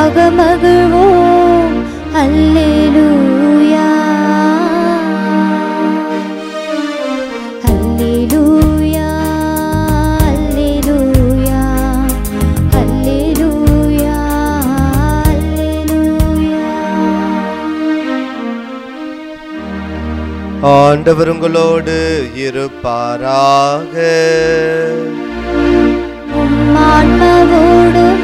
அகமகிழ்வோம் அல்லேலூயா அல்லேலூயா அல்லேலூயா அல்லேலூயா அல்லேலூயா ஆண்டவர் உங்களோடு இருப்பாராக உம்மான்மாவோடும்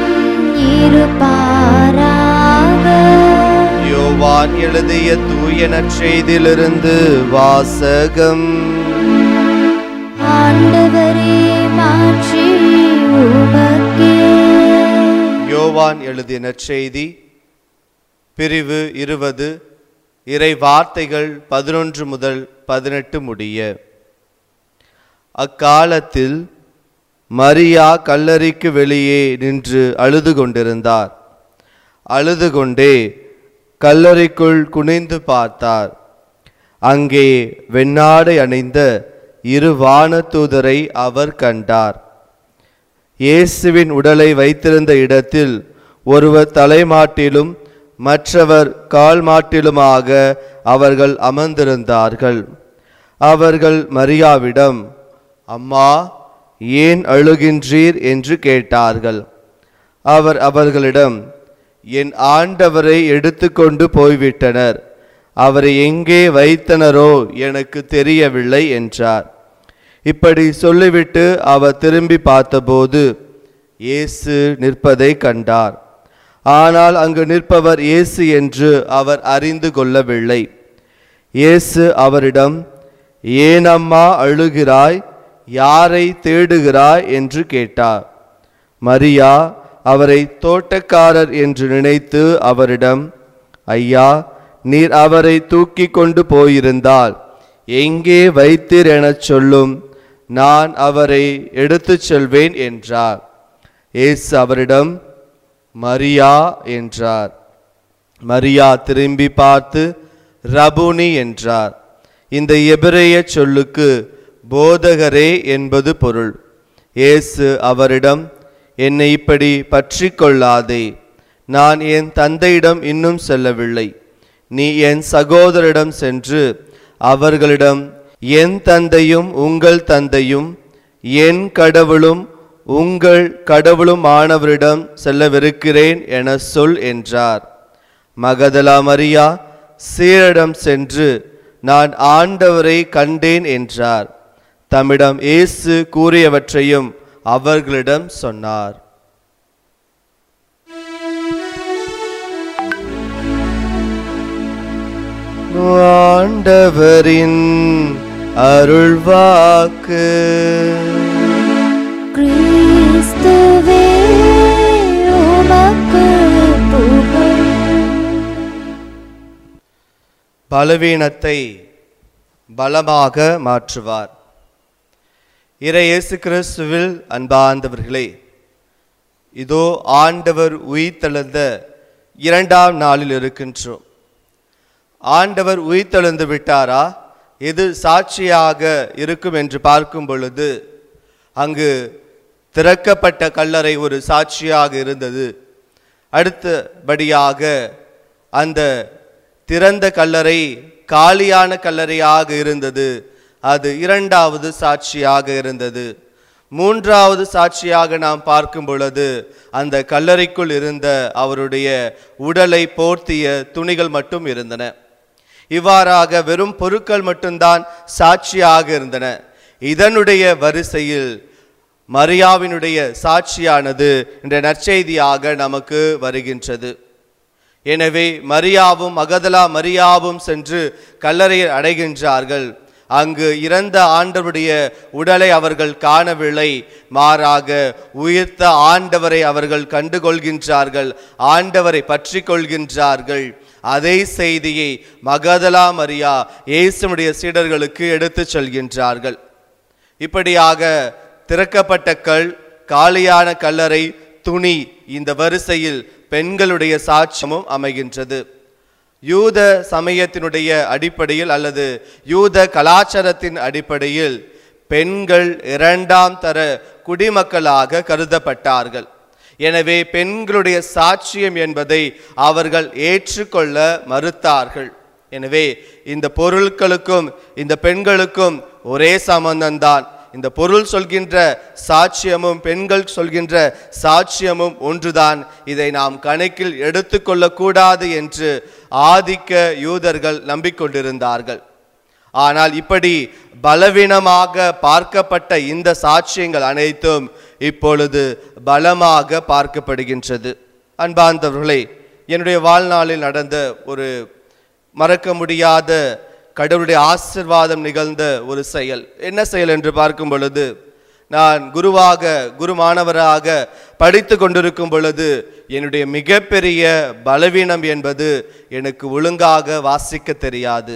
இருப்பாராக யோவான் எழுதிய தூய நற்செய்தியிலிருந்து வாசகம் ஆண்டவரே மாற்றி உமக்கே யோவான் எழுதிய நற்செய்தி பிரிவு இருபது இறை வார்த்தைகள் பதினொன்று முதல் பதினெட்டு முடிய அக்காலத்தில் மரியா கல்லறைக்கு வெளியே நின்று அழுது கொண்டிருந்தார் அழுது கொண்டே கல்லறைக்குள் குனிந்து பார்த்தார் அங்கே வெண்ணாடை அணிந்த இரு வானதூதரை அவர் கண்டார் இயேசுவின் உடலை வைத்திருந்த இடத்தில் ஒருவர் தலைமாட்டிலும் மற்றவர் கால் மாட்டிலுமாக அவர்கள் அமர்ந்திருந்தார்கள் அவர்கள் மரியாவிடம் அம்மா ஏன் அழுகின்றீர் என்று கேட்டார்கள் அவர் அவர்களிடம் என் ஆண்டவரை எடுத்துக்கொண்டு போய்விட்டனர் அவரை எங்கே வைத்தனரோ எனக்கு தெரியவில்லை என்றார் இப்படி சொல்லிவிட்டு அவர் திரும்பி பார்த்தபோது இயேசு நிற்பதை கண்டார் ஆனால் அங்கு நிற்பவர் இயேசு என்று அவர் அறிந்து கொள்ளவில்லை இயேசு அவரிடம் ஏன் அம்மா அழுகிறாய் யாரை தேடுகிறாய் என்று கேட்டார் மரியா அவரை தோட்டக்காரர் என்று நினைத்து அவரிடம் ஐயா நீர் அவரை தூக்கி கொண்டு போயிருந்தால் எங்கே வைத்தீர் எனச் சொல்லும் நான் அவரை எடுத்துச் செல்வேன் என்றார் இயேசு அவரிடம் மரியா என்றார் மரியா திரும்பி பார்த்து ரபுனி என்றார் இந்த எபிரேய சொல்லுக்கு போதகரே என்பது பொருள் இயேசு அவரிடம் என்னை இப்படி பற்றி கொள்ளாதே நான் என் தந்தையிடம் இன்னும் செல்லவில்லை நீ என் சகோதரிடம் சென்று அவர்களிடம் என் தந்தையும் உங்கள் தந்தையும் என் கடவுளும் உங்கள் கடவுளும் ஆனவரிடம் செல்லவிருக்கிறேன் என சொல் என்றார் மகதலா மரியா சீரிடம் சென்று நான் ஆண்டவரை கண்டேன் என்றார் தம்மிடம் இயேசு கூறியவற்றையும் அவர்களிடம் சொன்னார் ஆண்டவரின் அருள்வாக்கு கிறிஸ்துவே உமக்கு புகழ் பலவீனத்தை பலமாக மாற்றுவார் இறை இயேசு கிறிஸ்துவில் அன்பார்ந்தவர்களே இதோ ஆண்டவர் உயிர்த்தெழுந்த இரண்டாம் நாளில் இருக்கின்றோம் ஆண்டவர் உயிர்த்தெழுந்து விட்டாரா எது சாட்சியாக இருக்கும் என்று பார்க்கும் பொழுது அங்கு திறக்கப்பட்ட கல்லறை ஒரு சாட்சியாக இருந்தது அடுத்தபடியாக அந்த திறந்த கல்லறை காலியான கல்லறையாக இருந்தது அது இரண்டாவது சாட்சியாக இருந்தது மூன்றாவது சாட்சியாக நாம் பார்க்கும் பொழுது அந்த கல்லறைக்குள் இருந்த அவருடைய உடலை போர்த்திய துணிகள் மட்டும் இருந்தன இவ்வாறாக வெறும் பொருட்கள் மட்டும்தான் சாட்சியாக இருந்தன இதனுடைய வரிசையில் மரியாவினுடைய சாட்சியானது என்ற நற்செய்தியாக நமக்கு வருகின்றது எனவே மரியாவும் மகதலா மரியாவும் சென்று கல்லறையை அடைகின்றார்கள் அங்கு இறந்த ஆண்டவருடைய உடலை அவர்கள் காணவில்லை மாறாக உயிர்த்த ஆண்டவரை அவர்கள் கண்டுகொள்கின்றார்கள் ஆண்டவரை பற்றி கொள்கின்றார்கள் அதே செய்தியை மகதலா மரியா இயேசுனுடைய சீடர்களுக்கு எடுத்துச் சொல்கின்றார்கள் இப்படியாக திறக்கப்பட்ட கல் காலியான கல்லறை துணி இந்த வரிசையில் பெண்களுடைய சாட்சியமும் அமைகின்றது யூத சமயத்தினுடைய அடிப்படையில் அல்லது யூத கலாச்சாரத்தின் அடிப்படையில் பெண்கள் இரண்டாம் தர குடிமக்களாக கருதப்பட்டார்கள் எனவே பெண்களுடைய சாட்சியம் என்பதை அவர்கள் ஏற்றுக்கொள்ள மறுத்தார்கள் எனவே இந்த பொருட்களுக்கும் இந்த பெண்களுக்கும் ஒரே சம்பந்தம்தான் இந்த பொருள் சொல்கின்ற சாட்சியமும் பெண்கள் சொல்கின்ற சாட்சியமும் ஒன்றுதான் இதை நாம் கணக்கில் எடுத்துக்கொள்ளக்கூடாது என்று ஆதிக்க யூதர்கள் நம்பிக்கொண்டிருந்தார்கள் ஆனால் இப்படி பலவீனமாக பார்க்கப்பட்ட இந்த சாட்சியங்கள் அனைத்தும் இப்பொழுது பலமாக பார்க்கப்படுகின்றது அன்பார்ந்தவர்களே என்னுடைய வாழ்நாளில் நடந்த ஒரு மறக்க முடியாத கடவுளுடைய ஆசிர்வாதம் நிகழ்ந்த ஒரு செயல் என்ன செயல் என்று பார்க்கும் பொழுது நான் குருவாக குரு மாணவராக படித்து கொண்டிருக்கும் பொழுது என்னுடைய மிகப்பெரிய பலவீனம் என்பது எனக்கு ஒழுங்காக வாசிக்க தெரியாது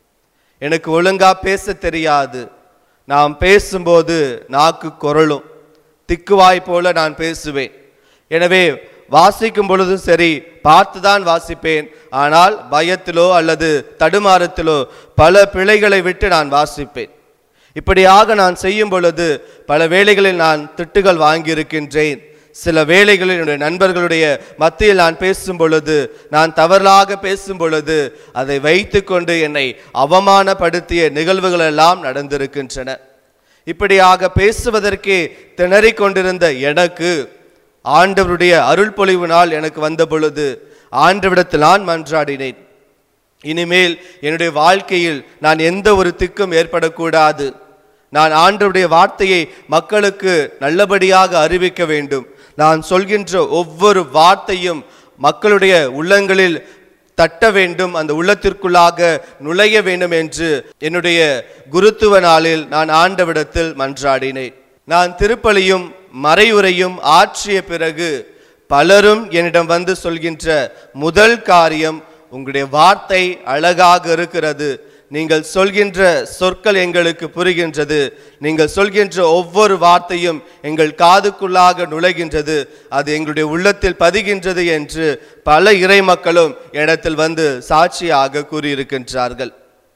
எனக்கு ஒழுங்கா பேச தெரியாது நாம் பேசும்போது நாக்கு குரலும் திக்குவாய் போல நான் பேசுவேன் எனவே வாசிக்கும் பொழுதும் சரி பார்த்து தான் வாசிப்பேன் ஆனால் பயத்திலோ அல்லது தடுமாறத்திலோ பல பிழைகளை விட்டு நான் வாசிப்பேன் இப்படியாக நான் செய்யும் பொழுது பல வேளைகளில் நான் திட்டுகள் வாங்கியிருக்கின்றேன் சில வேளைகளில் என்னுடைய நண்பர்களுடைய மத்தியில் நான் பேசும் பொழுது நான் தவறாக பேசும் பொழுது அதை வைத்துக்கொண்டு என்னை அவமானப்படுத்திய நிகழ்வுகள் எல்லாம் நடந்திருக்கின்றன இப்படியாக பேசுவதற்கே திணறிக் கொண்டிருந்த எனக்கு ஆண்டவருடைய அருள் பொழிவு நாள் எனக்கு வந்த பொழுது ஆண்டவிடத்தில் நான் மன்றாடினேன் இனிமேல் என்னுடைய வாழ்க்கையில் நான் எந்த ஒரு திக்கும் ஏற்படக்கூடாது நான் ஆண்டவருடைய வார்த்தையை மக்களுக்கு நல்லபடியாக அறிவிக்க வேண்டும் நான் சொல்கின்ற ஒவ்வொரு வார்த்தையும் மக்களுடைய உள்ளங்களில் தட்ட வேண்டும் அந்த உள்ளத்திற்குள்ளாக நுழைய வேண்டும் என்று என்னுடைய குருத்துவ நாளில் நான் ஆண்டவிடத்தில் மன்றாடினேன் நான் திருப்பலியும் மறையுரையும் ஆற்றிய பிறகு பலரும் என்னிடம் வந்து சொல்கின்ற முதல் காரியம் உங்களுடைய வார்த்தை அழகாக இருக்கிறது நீங்கள் சொல்கின்ற சொற்கள் எங்களுக்கு புரிகின்றது நீங்கள் சொல்கின்ற ஒவ்வொரு வார்த்தையும் எங்கள் காதுக்குள்ளாக நுழைகின்றது அது எங்களுடைய உள்ளத்தில் பதிகின்றது என்று பல இறை மக்களும் இடத்தில் வந்து சாட்சியாக கூறியிருக்கின்றார்கள்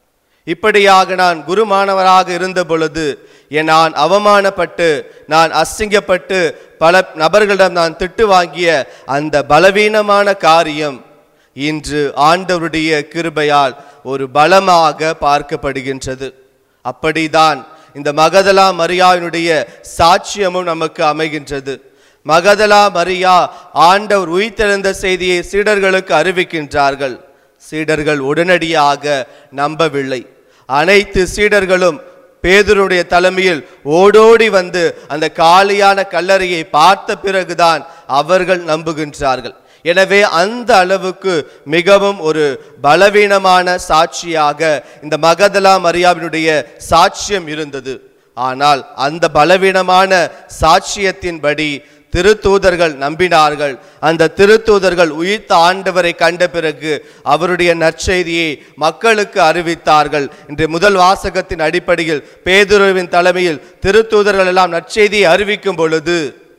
இப்படியாக நான் குருமானவராக இருந்த பொழுது என் நான் அவமானப்பட்டு நான் அசிங்கப்பட்டு பல நபர்களிடம் நான் திட்டு வாங்கிய அந்த பலவீனமான காரியம் இன்று ஆண்டவருடைய கிருபையால் ஒரு பலமாக பார்க்கப்படுகின்றது அப்படிதான் இந்த மகதலா மரியாவினுடைய சாட்சியமும் நமக்கு அமைகின்றது மகதலா மரியா ஆண்டவர் உயிர்த்தெழுந்த செய்தியை சீடர்களுக்கு அறிவிக்கின்றார்கள் சீடர்கள் உடனடியாக நம்பவில்லை அனைத்து சீடர்களும் பேதுருடைய தலைமையில் ஓடோடி வந்து அந்த காலியான கல்லறையை பார்த்த பிறகுதான் அவர்கள் நம்புகின்றார்கள் எனவே அந்த அளவுக்கு மிகவும் ஒரு பலவீனமான சாட்சியாக இந்த மகதலா மரியாவினுடைய சாட்சியம் இருந்தது ஆனால் அந்த பலவீனமான சாட்சியத்தின்படி திருத்தூதர்கள் நம்பினார்கள் அந்த திருத்தூதர்கள் உயிர்த்த ஆண்டவரை கண்ட பிறகு அவருடைய நற்செய்தியை மக்களுக்கு அறிவித்தார்கள் இன்று முதல் வாசகத்தின் அடிப்படையில் பேதுருவின் தலைமையில் திருத்தூதர்கள் எல்லாம் நற்செய்தியை அறிவிக்கும் பொழுது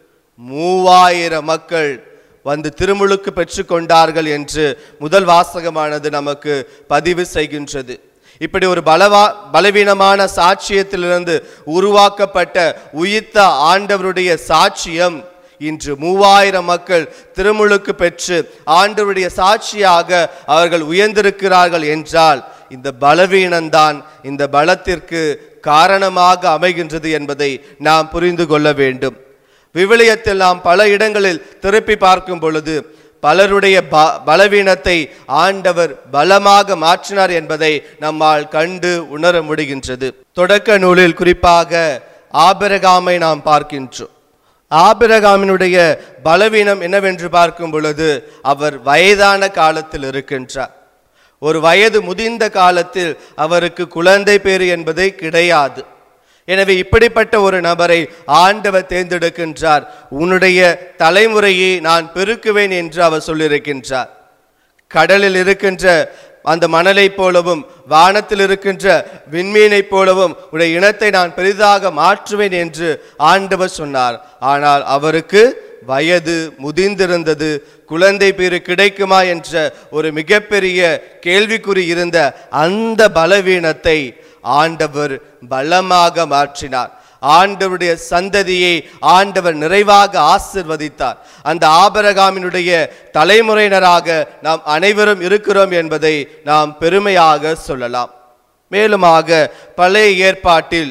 மூவாயிரம் மக்கள் வந்து திருமுழுக்கு பெற்றுக்கொண்டார்கள் என்று முதல் வாசகமானது நமக்கு பதிவு செய்கின்றது இப்படி ஒரு பலவா பலவீனமான சாட்சியத்திலிருந்து உருவாக்கப்பட்ட உயிர்த்த ஆண்டவருடைய சாட்சியம் இன்று மூவாயிரம் மக்கள் திருமுழுக்கு பெற்று ஆண்டவருடைய சாட்சியாக அவர்கள் உயர்ந்திருக்கிறார்கள் என்றால் இந்த பலவீனம்தான் இந்த பலத்திற்கு காரணமாக அமைகின்றது என்பதை நாம் புரிந்து கொள்ள வேண்டும் விவிலியத்தில் நாம் பல இடங்களில் திருப்பி பார்க்கும் பொழுது பலருடைய ப- பலவீனத்தை ஆண்டவர் பலமாக மாற்றினார் என்பதை நம்மால் கண்டு உணர முடிகின்றது தொடக்க நூலில் குறிப்பாக ஆபிரகாமை நாம் பார்க்கின்றோம் ஆபிரகாமினுடைய பலவீனம் என்னவென்று பார்க்கும் பொழுது அவர் வயதான காலத்தில் இருக்கின்றார் ஒரு வயது முதிர்ந்த காலத்தில் அவருக்கு குழந்தை பேறு என்பதே கிடையாது எனவே இப்படிப்பட்ட ஒரு நபரை ஆண்டவர் தேர்ந்தெடுக்கின்றார் உன்னுடைய தலைமுறையை நான் பெருக்குவேன் என்று அவர் சொல்லியிருக்கின்றார் கடலில் இருக்கின்ற அந்த மணலைப் போலவும் வானத்தில் இருக்கின்ற விண்மீனைப் போலவும் உடைய இனத்தை நான் பெரிதாக மாற்றுவேன் என்று ஆண்டவர் சொன்னார் ஆனால் அவருக்கு வயது முதிர்ந்திருந்தது குழந்தை பேறு கிடைக்குமா என்ற ஒரு மிகப்பெரிய கேள்விக்குறி இருந்த அந்த பலவீனத்தை ஆண்டவர் பலமாக மாற்றினார் ஆண்டவருடைய சந்ததியை ஆண்டவர் நிறைவாக ஆசிர்வதித்தார் அந்த ஆபரகாமினுடைய தலைமுறையினராக நாம் அனைவரும் இருக்கிறோம் என்பதை நாம் பெருமையாக சொல்லலாம் மேலுமாக பழைய ஏற்பாட்டில்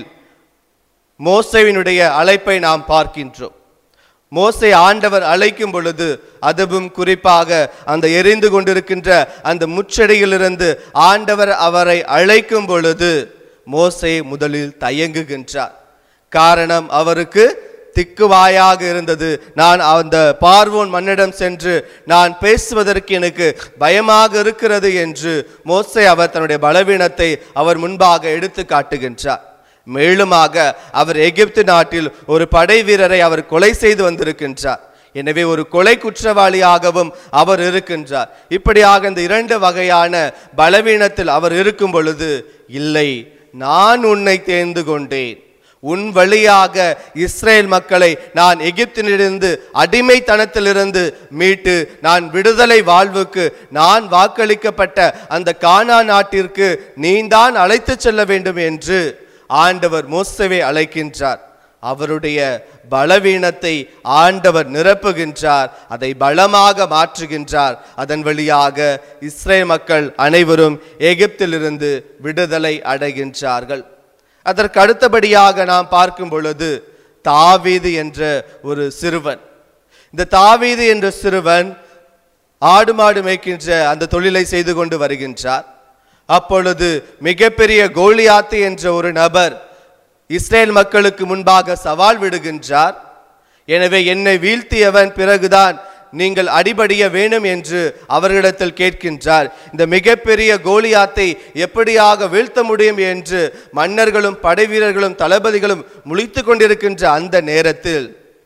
மோசையினுடைய அழைப்பை நாம் பார்க்கின்றோம் மோசை ஆண்டவர் அழைக்கும் பொழுது அதுவும் குறிப்பாக அந்த எரிந்து கொண்டிருக்கின்ற அந்த முச்செடியிலிருந்து ஆண்டவர் அவரை அழைக்கும் பொழுது மோசே முதலில் தயங்குகின்றார் காரணம் அவருக்கு திக்குவாயாக இருந்தது நான் அந்த பார்வோன் மன்னிடம் சென்று நான் பேசுவதற்கு எனக்கு பயமாக இருக்கிறது என்று மோசே அவர் தன்னுடைய பலவீனத்தை அவர் முன்பாக எடுத்து காட்டுகின்றார் மேலுமாக அவர் எகிப்து நாட்டில் ஒரு படை வீரரை அவர் கொலை செய்து வந்திருக்கின்றார் எனவே ஒரு கொலை குற்றவாளியாகவும் அவர் இருக்கின்றார் இப்படியாக இந்த இரண்டு வகையான பலவீனத்தில் அவர் இருக்கும் பொழுது இல்லை நான் உன்னை தேர்ந்து கொண்டேன் உன் வழியாக இஸ்ரேல் மக்களை நான் எகிப்திலிருந்து அடிமைத்தனத்திலிருந்து மீட்டு நான் விடுதலை வாழ்வுக்கு நான் வாக்களிக்கப்பட்ட அந்த கானா நாட்டிற்கு நீதான் அழைத்துச் செல்ல வேண்டும் என்று ஆண்டவர் மோசவே அழைக்கின்றார் அவருடைய பலவீனத்தை ஆண்டவர் நிரப்புகின்றார் அதை பலமாக மாற்றுகின்றார் அதன் வழியாக இஸ்ரேல் மக்கள் அனைவரும் எகிப்திலிருந்து விடுதலை அடைகின்றார்கள் அதற்கு அடுத்தபடியாக நாம் பார்க்கும் பொழுது தாவீது என்ற ஒரு சிறுவன் இந்த தாவீது என்ற சிறுவன் ஆடு மாடு மேய்க்கின்ற அந்த தொழிலை செய்து கொண்டு வருகின்றார் அப்பொழுது மிகப்பெரிய கோலியாத்து என்ற ஒரு நபர் இஸ்ரேல் மக்களுக்கு முன்பாக சவால் விடுகின்றார் எனவே என்னை வீழ்த்தியவன் பிறகுதான் நீங்கள் அடிபடிய வேணும் என்று அவர்களிடத்தில் கேட்கின்றார் இந்த மிகப்பெரிய கோலியாத்தை எப்படியாக வீழ்த்த முடியும் என்று மன்னர்களும் படைவீரர்களும் தளபதிகளும் முழித்து கொண்டிருக்கின்ற அந்த நேரத்தில்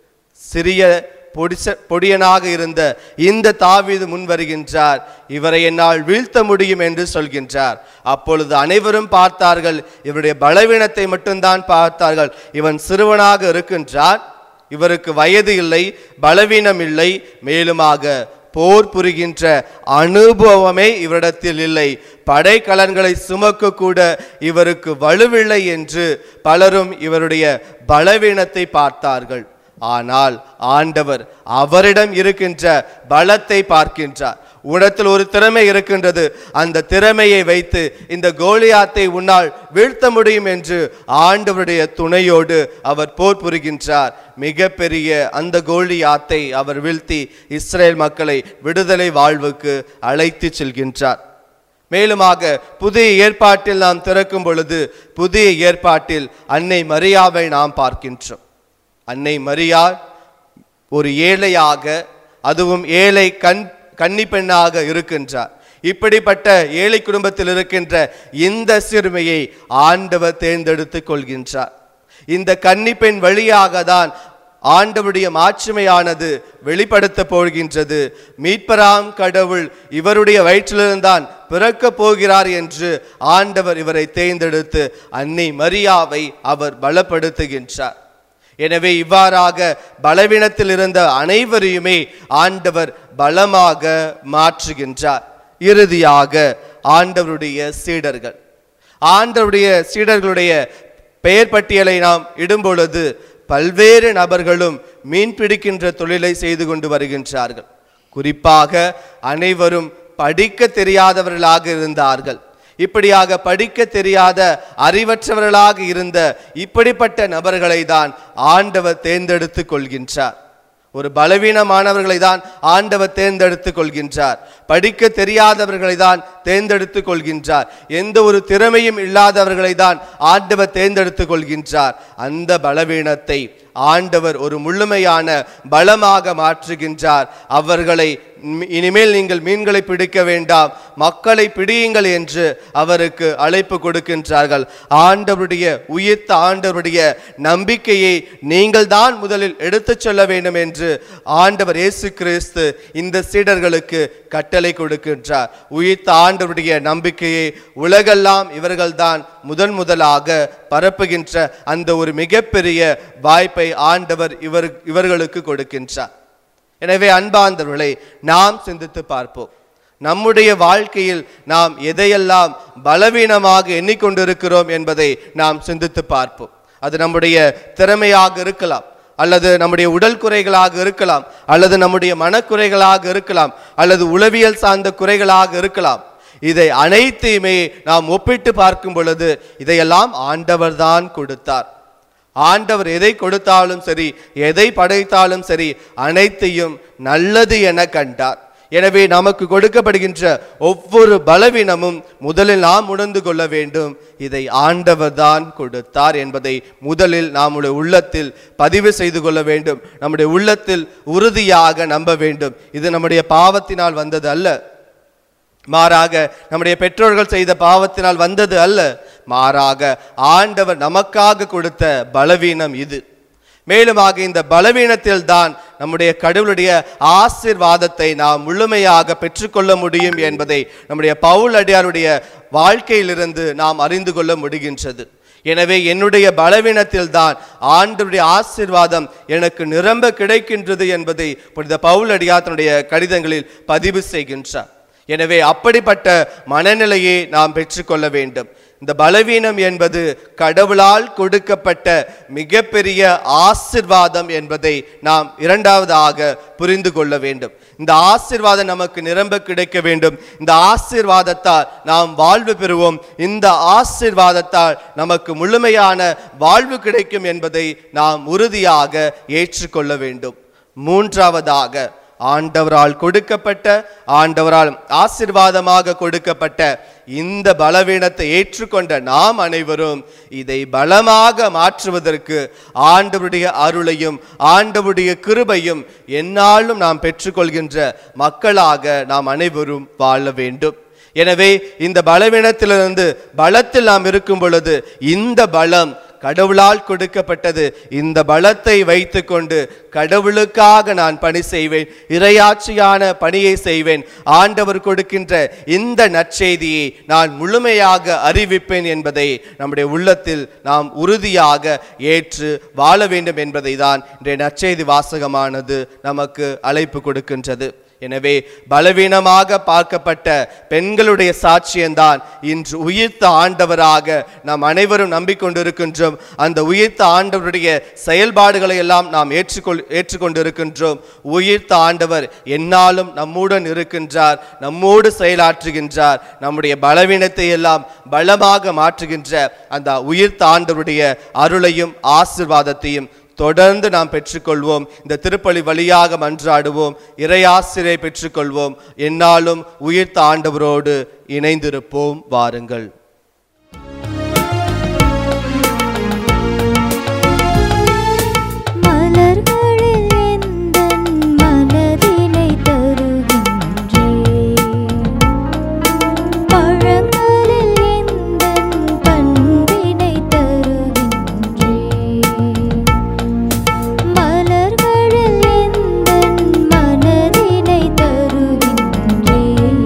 சிறிய பொடிச பொடியனாக இருந்த இந்த தாவீது முன் வருகின்றார் இவரை என்னால் வீழ்த்த முடியும் என்று சொல்கின்றார் அப்பொழுது அனைவரும் பார்த்தார்கள் இவருடைய பலவீனத்தை மட்டும்தான் பார்த்தார்கள் இவன் சிறுவனாக இருக்கின்றார் இவருக்கு வயது இல்லை பலவீனம் இல்லை மேலுமாக போர் புரிகின்ற அனுபவமே இவரிடத்தில் இல்லை படைக்கலன்களை சுமக்க கூட இவருக்கு வலுவில்லை என்று பலரும் இவருடைய பலவீனத்தை பார்த்தார்கள் ஆனால் ஆண்டவர் அவரிடம் இருக்கின்ற பலத்தை பார்க்கின்றார் உடத்தில் ஒரு திறமை இருக்கின்றது அந்த திறமையை வைத்து இந்த கோலியாத்தை உன்னால் வீழ்த்த முடியும் என்று ஆண்டவருடைய துணையோடு அவர் போர் புரிகின்றார் மிகப்பெரிய அந்த கோலியாத்தை அவர் வீழ்த்தி இஸ்ரேல் மக்களை விடுதலை வாழ்வுக்கு அழைத்து செல்கின்றார் மேலுமாக புதிய ஏற்பாட்டில் நாம் திறக்கும் பொழுது புதிய ஏற்பாட்டில் அன்னை மரியாவை நாம் பார்க்கின்றோம் அன்னை மரியாள் ஒரு ஏழையாக அதுவும் ஏழை கண் கன்னி பெண்ணாக இருக்கின்றார் இப்படிப்பட்ட ஏழை குடும்பத்தில் இருக்கின்ற இந்த சிறுமியை ஆண்டவர் தேர்ந்தெடுத்துக் கொள்கின்றார் இந்த கன்னி பெண் வழியாக தான் ஆண்டவருடைய மாட்சிமையானது வெளிப்படுத்த போகின்றது மீட்பராம் கடவுள் இவருடைய வயிற்றிலிருந்தான் பிறக்கப் போகிறார் என்று ஆண்டவர் இவரை தேர்ந்தெடுத்து அன்னை மரியாவை அவர் பலப்படுத்துகின்றார் எனவே இவ்வாறாக பலவீனத்தில் இருந்த அனைவரையுமே ஆண்டவர் பலமாக மாற்றுகின்றார் இறுதியாக ஆண்டவருடைய சீடர்கள் ஆண்டவருடைய சீடர்களுடைய பெயர் பட்டியலை நாம் இடும் பொழுது பல்வேறு நபர்களும் மீன் பிடிக்கின்ற தொழிலை செய்து கொண்டு வருகின்றார்கள் குறிப்பாக அனைவரும் படிக்க தெரியாதவர்களாக இருந்தார்கள் இப்படியாக படிக்க தெரியாத அறிவற்றவர்களாக இருந்த இப்படிப்பட்ட நபர்களை தான் ஆண்டவர் தேர்ந்தெடுத்து கொள்கின்றார் ஒரு பலவீனமானவர்களை தான் ஆண்டவர் தேர்ந்தெடுத்துக் கொள்கின்றார் படிக்க தெரியாதவர்களை தான் தேர்ந்தெடுத்துக் கொள்கின்றார் எந்த ஒரு திறமையும் இல்லாதவர்களை தான் ஆண்டவர் தேர்ந்தெடுத்துக் கொள்கின்றார் அந்த பலவீனத்தை ஆண்டவர் ஒரு முழுமையான பலமாக மாற்றுகின்றார் அவர்களை இனி- இனிமேல் நீங்கள் மீன்களை பிடிக்க வேண்டாம் மக்களை பிடியுங்கள் என்று அவருக்கு அழைப்பு கொடுக்கின்றார்கள் ஆண்டவருடைய உயிர்த்த ஆண்டவருடைய நம்பிக்கையை நீங்கள் தான் முதலில் எடுத்துச் சொல்ல வேண்டும் என்று ஆண்டவர் இயேசு கிறிஸ்து இந்த சீடர்களுக்கு கட்டளை கொடுக்கின்றார் உயிர்த்த ஆண்டவருடைய நம்பிக்கையை உலகெல்லாம் இவர்கள்தான் முதன் முதலாக பரப்புகின்ற அந்த ஒரு மிகப்பெரிய வாய்ப்பை ஆண்டவர் இவர் இவர்களுக்கு கொடுக்கின்றார் எனவே அன்பார்ந்தவர்களை நாம் சிந்தித்து பார்ப்போம் நம்முடைய வாழ்க்கையில் நாம் எதையெல்லாம் பலவீனமாக எண்ணிக்கொண்டிருக்கிறோம் என்பதை நாம் சிந்தித்து பார்ப்போம் அது நம்முடைய திறமையாக இருக்கலாம் அல்லது நம்முடைய உடல் குறைகளாக இருக்கலாம் அல்லது நம்முடைய மனக்குறைகளாக இருக்கலாம் அல்லது உளவியல் சார்ந்த குறைகளாக இருக்கலாம் இதை அனைத்தையுமே நாம் ஒப்பிட்டு பார்க்கும் பொழுது இதையெல்லாம் ஆண்டவர் தான் கொடுத்தார் ஆண்டவர் எதை கொடுத்தாலும் சரி எதை படைத்தாலும் சரி அனைத்தையும் நல்லது என கண்டார் எனவே நமக்கு கொடுக்கப்படுகின்ற ஒவ்வொரு பலவீனமும் முதலில் நாம் உணர்ந்து கொள்ள வேண்டும் இதை ஆண்டவர் தான் கொடுத்தார் என்பதை முதலில் நம்முடைய உள்ளத்தில் பதிவு செய்து கொள்ள வேண்டும் நம்முடைய உள்ளத்தில் உறுதியாக நம்ப வேண்டும் இது நம்முடைய பாவத்தினால் வந்தது அல்ல மாறாக நம்முடைய பெற்றோர்கள் செய்த பாவத்தினால் வந்தது அல்ல மாறாக ஆண்டவர் நமக்காக கொடுத்த பலவீனம் இது மேலுமாக இந்த பலவீனத்தில் தான் நம்முடைய கடவுளுடைய ஆசிர்வாதத்தை நாம் முழுமையாக பெற்றுக்கொள்ள முடியும் என்பதை நம்முடைய பவுல் அடியாருடைய வாழ்க்கையிலிருந்து நாம் அறிந்து கொள்ள முடிகின்றது எனவே என்னுடைய பலவீனத்தில் தான் ஆண்டவருடைய ஆசிர்வாதம் எனக்கு நிரம்ப கிடைக்கின்றது என்பதை புனித பவுல் அடியார் தன்னுடைய கடிதங்களில் பதிவு செய்கின்றார் எனவே அப்படிப்பட்ட மனநிலையை நாம் பெற்றுக்கொள்ள வேண்டும் இந்த பலவீனம் என்பது கடவுளால் கொடுக்கப்பட்ட மிகப்பெரிய ஆசிர்வாதம் என்பதை நாம் இரண்டாவதாக புரிந்து கொள்ள வேண்டும் இந்த ஆசிர்வாதம் நமக்கு நிரம்ப கிடைக்க வேண்டும் இந்த ஆசிர்வாதத்தால் நாம் வாழ்வு பெறுவோம் இந்த ஆசிர்வாதத்தால் நமக்கு முழுமையான வாழ்வு கிடைக்கும் என்பதை நாம் உறுதியாக ஏற்றுக்கொள்ள வேண்டும் மூன்றாவதாக ஆண்டவரால் கொடுக்கப்பட்ட ஆண்டவரால் ஆசிர்வாதமாக கொடுக்கப்பட்ட இந்த பலவீனத்தை ஏற்றுக்கொண்ட நாம் அனைவரும் இதை பலமாக மாற்றுவதற்கு ஆண்டவருடைய அருளையும் ஆண்டவருடைய கிருபையும் எந்நாளும் நாம் பெற்றுக்கொள்கின்ற மக்களாக நாம் அனைவரும் வாழ வேண்டும் எனவே இந்த பலவீனத்திலிருந்து பலத்தில் நாம் இருக்கும் பொழுது இந்த பலம் கடவுளால் கொடுக்கப்பட்டது இந்த பலத்தை வைத்துக்கொண்டு கடவுளுக்காக நான் பணி செய்வேன் இரையாட்சியான பணியை செய்வேன் ஆண்டவர் கொடுக்கின்ற இந்த நற்செய்தியை நான் முழுமையாக அறிவிப்பேன் என்பதை நம்முடைய உள்ளத்தில் நாம் உறுதியாக ஏற்று வாழ வேண்டும் என்பதை தான் இன்றைய நற்செய்தி வாசகமானது நமக்கு அழைப்பு கொடுக்கின்றது எனவே பலவீனமாக பார்க்கப்பட்ட பெண்களுடைய சாட்சியம்தான் இன்று உயிர்த்த ஆண்டவராக நாம் அனைவரும் நம்பிக்கொண்டிருக்கின்றோம் அந்த உயிர்த்த ஆண்டவருடைய செயல்பாடுகளை எல்லாம் நாம் ஏற்றுக்கொள் ஏற்றுக்கொண்டிருக்கின்றோம் உயிர்த்த ஆண்டவர் என்னாலும் நம்முடன் இருக்கின்றார் நம்மோடு செயலாற்றுகின்றார் நம்முடைய பலவீனத்தை எல்லாம் பலமாக மாற்றுகின்ற அந்த உயிர்த்த ஆண்டவருடைய அருளையும் ஆசிர்வாதத்தையும் தொடர்ந்து நாம் பெற்றுக்கொள்வோம் இந்த திருப்பலி வழியாக மன்றாடுவோம் இறையாசிரை பெற்றுக்கொள்வோம் என்னாலும் உயிர்த்த ஆண்டவரோடு இணைந்திருப்போம் வாருங்கள் மலர்களில் எந்தன் மனதினை தருகின்றேன் பழங்களில் எந்தன் பண்பினை தருகின்றேன் மலர்களில் எந்தன் மனதினை தருகின்றேன்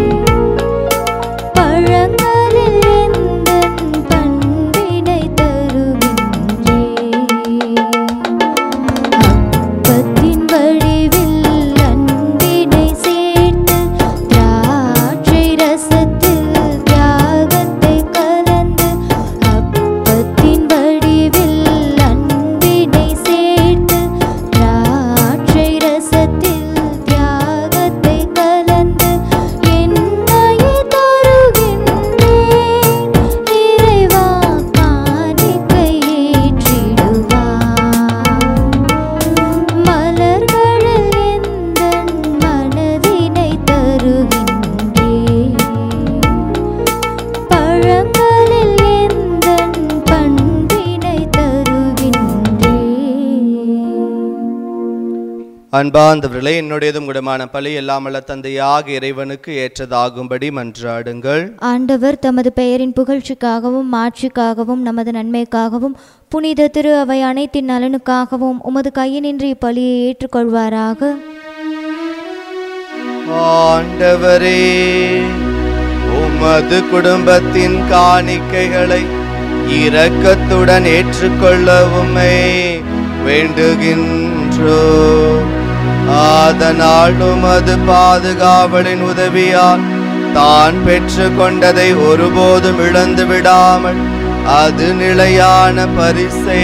பழங்களில் எந்தன் பண்பினை தருகின்றேன் அப்பத்தின் வடிவில் அன்பினை சேர்த்து திராட்சை ரசத்தில் தியாகத்தை கலந்து அப்பத்தின் வடிவில் அன்பினை சேர்த்து திராட்சை ரசத்தில் தியாகத்தை கலந்து என்னையே தருகின்றேன் இறைவா காணிக்கை ஏற்றிடுவார் மலர்களில் எந்தன் மனதினை தருகின்றேன் பழங்களில் எந்தன் பண்பினை தருகின்றேன் அன்பார்ந்தவர்களே என்னுடையதும் குடமான பலி எல்லாமல்ல தந்தையாக இறைவனுக்கு ஏற்றதாகும்படி மன்றாடுங்கள் ஆண்டவர் தமது பெயரின் புகழ்ச்சிக்காகவும் மாட்சிக்காகவும் நமது நன்மைக்காகவும் புனித திரு அவை அனைத்தின் நலனுக்காகவும் உமது கையினின்று இப்பலியை ஏற்றுக்கொள்வாராக ஆண்டவரே உமது குடும்பத்தின் காணிக்கைகளை இரக்கத்துடன் ஏற்றுக்கொள்ள உம்மை வேண்டுகின்றோ ஆதனால் உமது பாதுகாவலின் உதவியால் தான் பெற்று கொண்டதை ஒருபோதும் இழந்து விடாமல் அது நிலையான பரிசை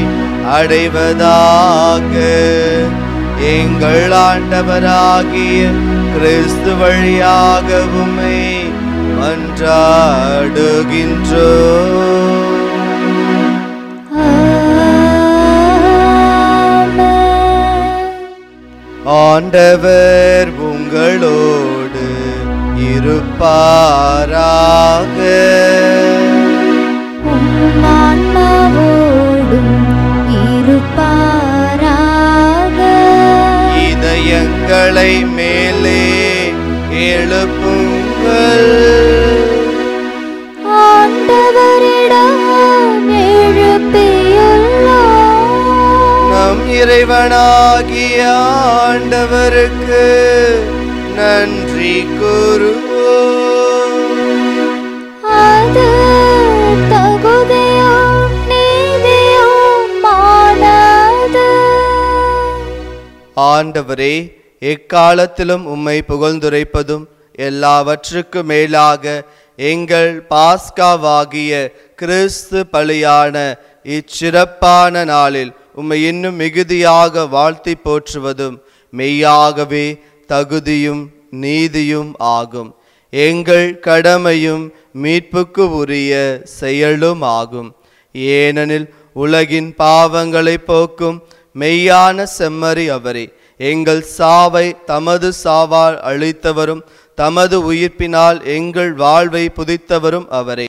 அடைவதாக எங்கள் ஆண்டவராகிய கிறிஸ்து வழியாக உம்மை மன்றாடுகின்றோ ஆமென். ஆண்டவர் உங்களோடு இருப்பாராக உம் ஆன்மாவோடும் இருப்பாராக இதயங்களை மேலே எழுப்புங்கள் ஆண்டவரிடம் எழுப்பியுள்ளோம் நம் இறைவனாகிய ஆண்டவருக்கு நன்றி கூறுவோம் அது தகுதியும் நீதியுமானது. ஆண்டவரே எக்காலத்திலும் உம்மை புகழ்ந்துரைப்பதும் எல்லாவற்றுக்கும் மேலாக எங்கள் பாஸ்காவாகிய கிறிஸ்து பலியான இச்சிறப்பான நாளில் உம்மை இன்னும் மிகுதியாக வாழ்த்தி போற்றுவதும் மெய்யாகவே தகுதியும் நீதியும் ஆகும் எங்கள் கடமையும் மீட்புக்கு உரிய செயலும் ஆகும் ஏனெனில் உலகின் பாவங்களை போக்கும் மெய்யான செம்மறி அவரே எங்கள் சாவை தமது சாவால் அழித்தவரும் தமது உயிர்ப்பினால் எங்கள் வாழ்வை புதித்தவரும் அவரே